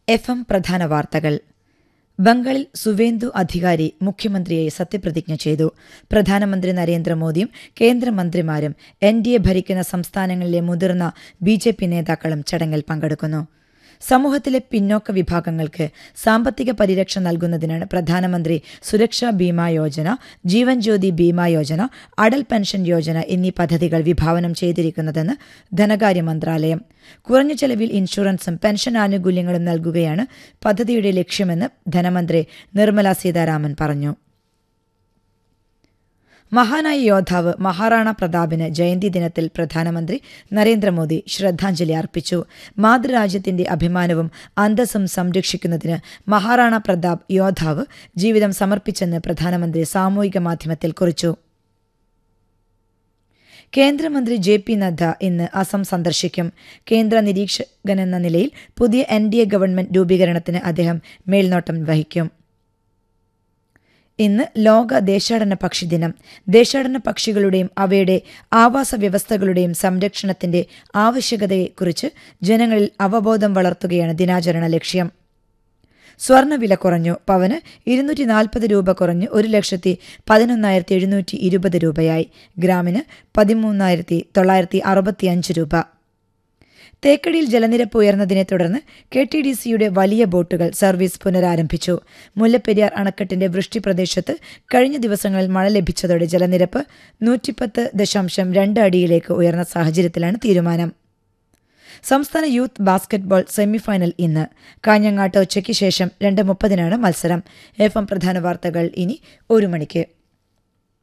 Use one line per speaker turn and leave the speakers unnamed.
F M പ്രധാന വാർത്തകൾ ബംഗാളിൽ സുവേന്ദു അധികാരി മുഖ്യമന്ത്രിയായി സത്യപ്രതിജ്ഞ ചെയ്തു പ്രധാനമന്ത്രി നരേന്ദ്രമോദിയും കേന്ദ്രമന്ത്രിമാരും എൻ ഡി എ ഭരിക്കുന്ന സംസ്ഥാനങ്ങളിലെ മുതിർന്ന ബി ജെ പി നേതാക്കളും ചടങ്ങിൽ പങ്കെടുക്കുന്നു സമൂഹത്തിലെ പിന്നോക്ക വിഭാഗങ്ങൾക്ക് സാമ്പത്തിക പരിരക്ഷ നൽകുന്നതിനാണ് പ്രധാനമന്ത്രി സുരക്ഷാ ബീമാ യോജന ജീവൻ ജ്യോതി ബീമാ യോജന അടൽ പെൻഷൻ യോജന എന്നീ പദ്ധതികൾ വിഭാവനം ചെയ്തിരിക്കുന്നതെന്ന് ധനകാര്യ മന്ത്രാലയം കുറഞ്ഞ ചെലവിൽ ഇൻഷുറൻസും പെൻഷൻ ആനുകൂല്യങ്ങളും നൽകുകയാണ് പദ്ധതിയുടെ ലക്ഷ്യമെന്ന് ധനമന്ത്രി നിർമ്മല സീതാരാമൻ പറഞ്ഞു മഹാനായ യോദ്ധാവ് മഹാറാണ പ്രതാപിന് ജയന്തി ദിനത്തിൽ പ്രധാനമന്ത്രി നരേന്ദ്രമോദി ശ്രദ്ധാഞ്ജലി അർപ്പിച്ചു മാതൃരാജ്യത്തിന്റെ അഭിമാനവും അന്തസ്സും സംരക്ഷിക്കുന്നതിന് മഹാറാണ പ്രതാപ് യോദ്ധാവ് ജീവിതം സമർപ്പിച്ചെന്ന് പ്രധാനമന്ത്രി സാമൂഹിക മാധ്യമത്തിൽ കുറിച്ചു കേന്ദ്രമന്ത്രി ജെ പി നദ്ദ ഇന്ന് അസം സന്ദർശിക്കും കേന്ദ്ര നിരീക്ഷകനെന്ന നിലയിൽ പുതിയ എൻ ഡി എ ഗവൺമെന്റ് രൂപീകരണത്തിന് അദ്ദേഹം മേൽനോട്ടം വഹിക്കും ഇന്ന് ലോക ദേശാടന പക്ഷി ദിനം ദേശാടന പക്ഷികളുടെയും അവയുടെ ആവാസ വ്യവസ്ഥകളുടെയും സംരക്ഷണത്തിന്റെ ആവശ്യകതയെക്കുറിച്ച് ജനങ്ങളിൽ അവബോധം വളർത്തുകയാണ് ദിനാചരണ ലക്ഷ്യം സ്വർണ്ണവില കുറഞ്ഞു പവന് ഇരുന്നൂറ്റി നാൽപ്പത് രൂപ കുറഞ്ഞ് ഒരു ലക്ഷത്തി പതിനൊന്നായിരത്തി എഴുന്നൂറ്റി ഇരുപത് രൂപയായി ഗ്രാമിന് പതിമൂന്നായിരത്തി തൊള്ളായിരത്തി അറുപത്തിയഞ്ച് രൂപ തേക്കടിയിൽ ജലനിരപ്പ് ഉയർന്നതിനെ തുടർന്ന് കെ ടി ഡി സിയുടെ വലിയ ബോട്ടുകൾ സർവീസ് പുനരാരംഭിച്ചു മുല്ലപ്പെരിയാർ അണക്കെട്ടിന്റെ വൃഷ്ടി പ്രദേശത്ത് കഴിഞ്ഞ ദിവസങ്ങളിൽ മഴ ലഭിച്ചതോടെ ജലനിരപ്പ് നൂറ്റിപ്പത്ത് ദശാംശം രണ്ട് അടിയിലേക്ക് ഉയർന്ന സാഹചര്യത്തിലാണ് തീരുമാനം സംസ്ഥാന യൂത്ത് ബാസ്കറ്റ്ബോൾ സെമിഫൈനൽ ഇന്ന് കാഞ്ഞങ്ങാട്ട് ഉച്ചയ്ക്ക് ശേഷം രണ്ട് മുപ്പതിനാണ് മത്സരം എഫ് എം പ്രധാന വാർത്തകൾ ഇനി ഒരു മണിക്ക്